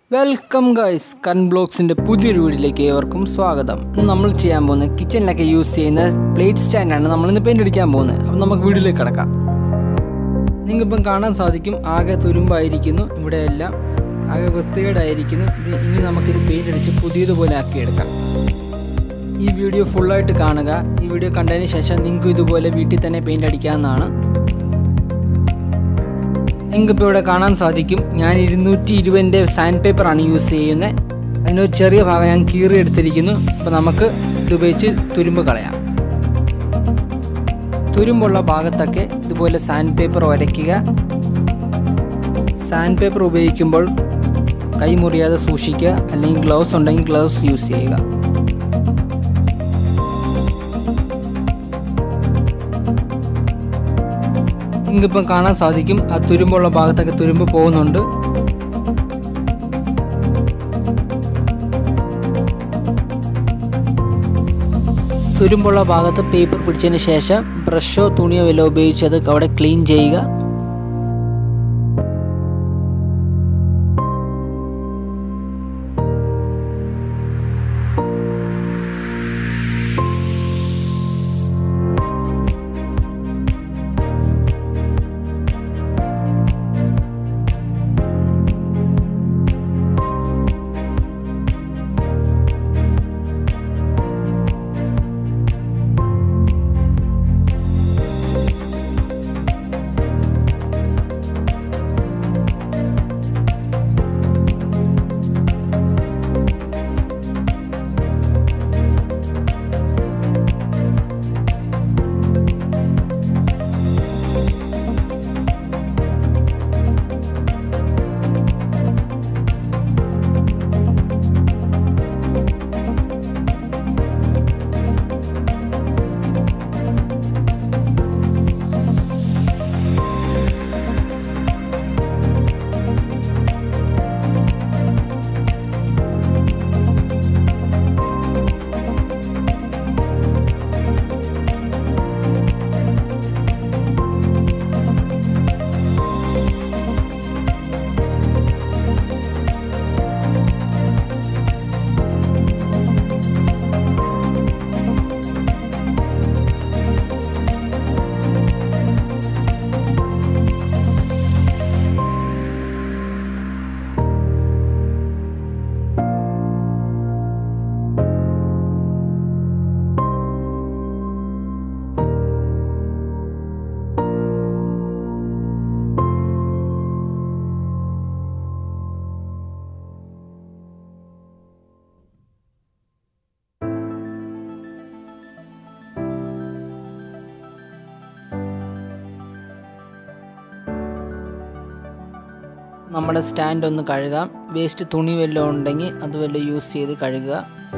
welcome guys കൺ ബ്ലോഗ്സിൻ്റെ പുതിയൊരു വീഡിയോയിലേക്ക് ഏവർക്കും സ്വാഗതം ഇന്ന് നമ്മൾ ചെയ്യാൻ പോകുന്നത് കിച്ചണിലൊക്കെ യൂസ് ചെയ്യുന്ന പ്ലേറ്റ് സ്റ്റാൻഡാണ് നമ്മളിന്ന് പെയിൻ്റ് അടിക്കാൻ പോകുന്നത് അപ്പം നമുക്ക് വീഡിയോയിലേക്ക് കിടക്കാം നിങ്ങൾക്കിപ്പം കാണാൻ സാധിക്കും ആകെ തുരുമ്പായിരിക്കുന്നു ഇവിടെയെല്ലാം ആകെ വൃത്തികേടായിരിക്കുന്നു ഇത് ഇനി നമുക്കിത് പെയിൻ്റ് അടിച്ച് പുതിയതുപോലെ ആക്കിയെടുക്കാം ഈ വീഡിയോ ഫുള്ളായിട്ട് കാണുക ഈ വീഡിയോ കണ്ടതിന് ശേഷം നിങ്ങൾക്ക് ഇതുപോലെ വീട്ടിൽ തന്നെ പെയിൻ്റ് അടിക്കാവുന്നതാണ് നിങ്ങൾക്കിപ്പോൾ ഇവിടെ കാണാൻ സാധിക്കും ഞാൻ ഇരുന്നൂറ്റി ഇരുപതിൻ്റെ സാൻഡ് പേപ്പറാണ് യൂസ് ചെയ്യുന്നത് അതിനൊരു ചെറിയ ഭാഗം ഞാൻ കീറി എടുത്തിരിക്കുന്നു അപ്പോൾ നമുക്ക് ഇതുപയോഗിച്ച് തുരുമ്പ് കളയാം തുരുമ്പുള്ള ഭാഗത്തൊക്കെ ഇതുപോലെ സാൻഡ് പേപ്പർ ഉരയ്ക്കുക സാൻഡ് പേപ്പർ ഉപയോഗിക്കുമ്പോൾ കൈ മുറിയാതെ സൂക്ഷിക്കുക അല്ലെങ്കിൽ ഗ്ലൗസ് ഉണ്ടെങ്കിൽ ഗ്ലൗസ് യൂസ് ചെയ്യുക നിങ്ങൾക്കിപ്പം കാണാൻ സാധിക്കും ആ തുരുമ്പുള്ള ഭാഗത്തൊക്കെ തുരുമ്പ് പോകുന്നുണ്ട് തുരുമ്പുള്ള ഭാഗത്ത് പേപ്പർ പിടിച്ചതിന് ശേഷം ബ്രഷോ തുണിയോ വല്ല ഉപയോഗിച്ച് അത് അവിടെ ക്ലീൻ ചെയ്യുക നമ്മുടെ സ്റ്റാൻഡ് ഒന്ന് കഴുകാം വേസ്റ്റ് തുണി വല്ലതും ഉണ്ടെങ്കിൽ അത് വല്ലതും യൂസ് ചെയ്ത് കഴുകുക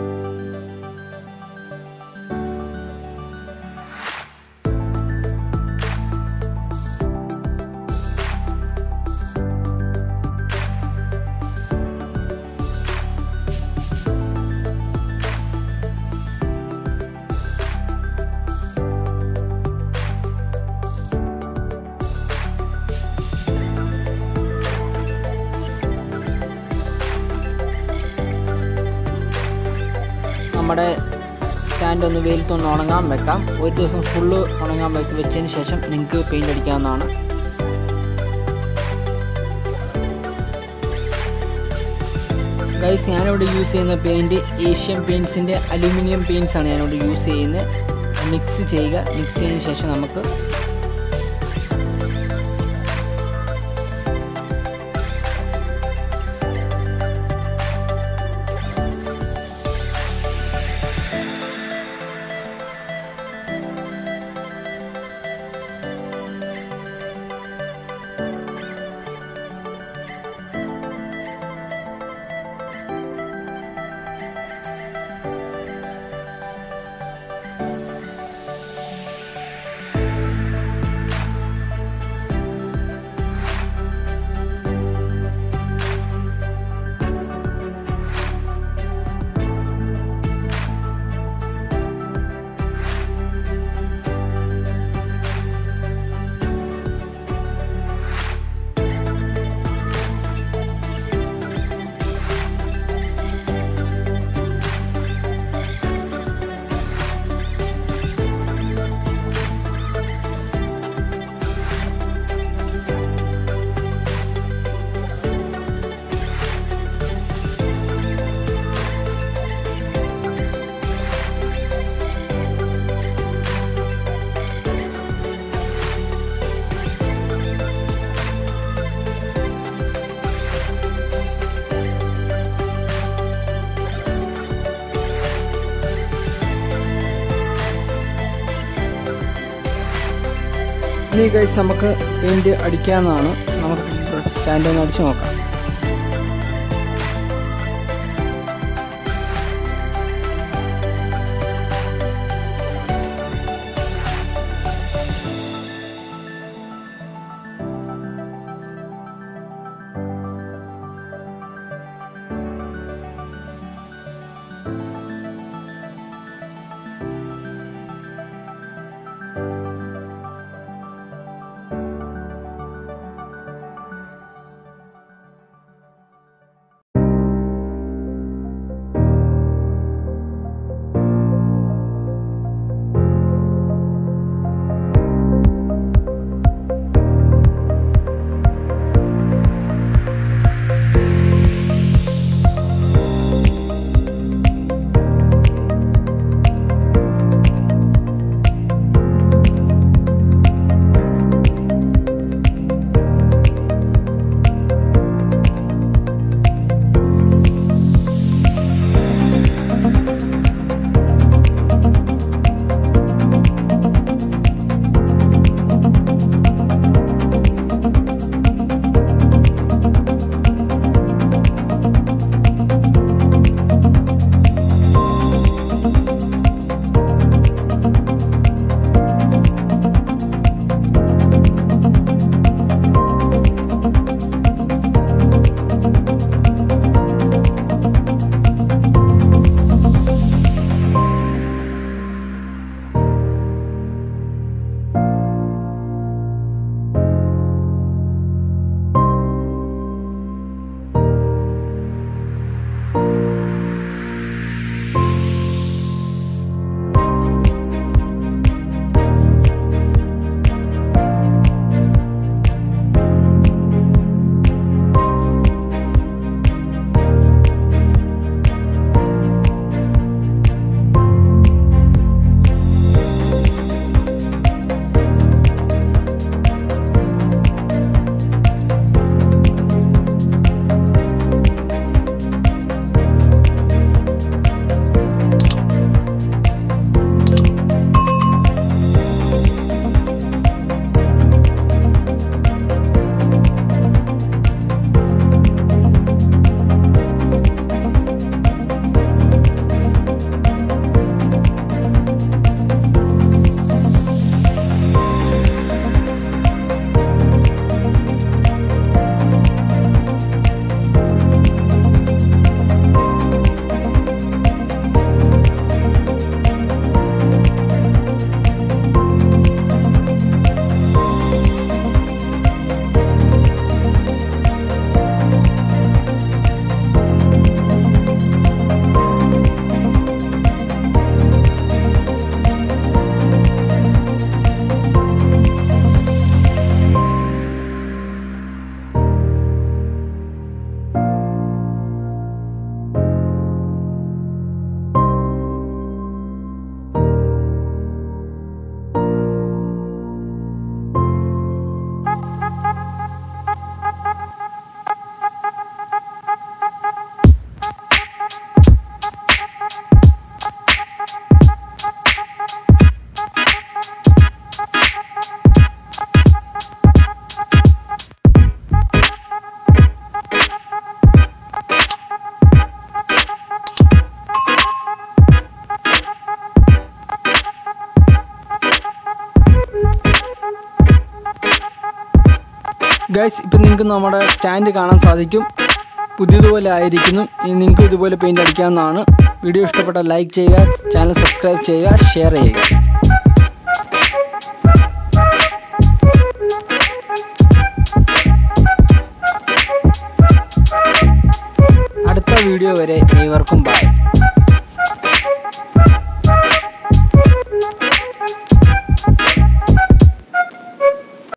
നമ്മുടെ സ്റ്റാൻഡ് ഒന്ന് വെയിലത്തൊന്ന് ഉണങ്ങാൻ വെക്കാം ഒരു ദിവസം ഫുള്ള് ഉണങ്ങാൻ വെക്ക് വെച്ചതിന് ശേഷം നിങ്ങൾക്ക് പെയിൻ്റ് അടിക്കാവുന്നതാണ് ഗൈസ് ഞാനിവിടെ യൂസ് ചെയ്യുന്ന പെയിൻറ് ഏഷ്യൻ പെയിൻറ്റ്സിൻ്റെ അലൂമിനിയം പെയിൻറ്റ്സ് ആണ് ഞാനിവിടെ യൂസ് ചെയ്യുന്നത് മിക്സ് ചെയ്യുക മിക്സ് ചെയ്തതിന് ശേഷം നമുക്ക് ഇനി ഗൈസ് നമുക്ക് പെയിൻറ്റ് അടിക്കാവുന്നതാണ് നമുക്ക് സ്റ്റാൻഡ് ഒന്ന് അടിച്ച് നോക്കാം ഗൈസ് ഇപ്പം നിങ്ങൾക്ക് നമ്മുടെ സ്റ്റാൻഡ് കാണാൻ സാധിക്കും പുതിയതുപോലെ ആയിരിക്കുന്നു ഇനി നിങ്ങൾക്ക് ഇതുപോലെ പെയിൻ്റ് അടിക്കാവുന്നതാണ് വീഡിയോ ഇഷ്ടപ്പെട്ടാൽ ലൈക്ക് ചെയ്യുക ചാനൽ സബ്സ്ക്രൈബ് ചെയ്യുക ഷെയർ ചെയ്യുക അടുത്ത വീഡിയോ വരെ ഏവർക്കും ബൈ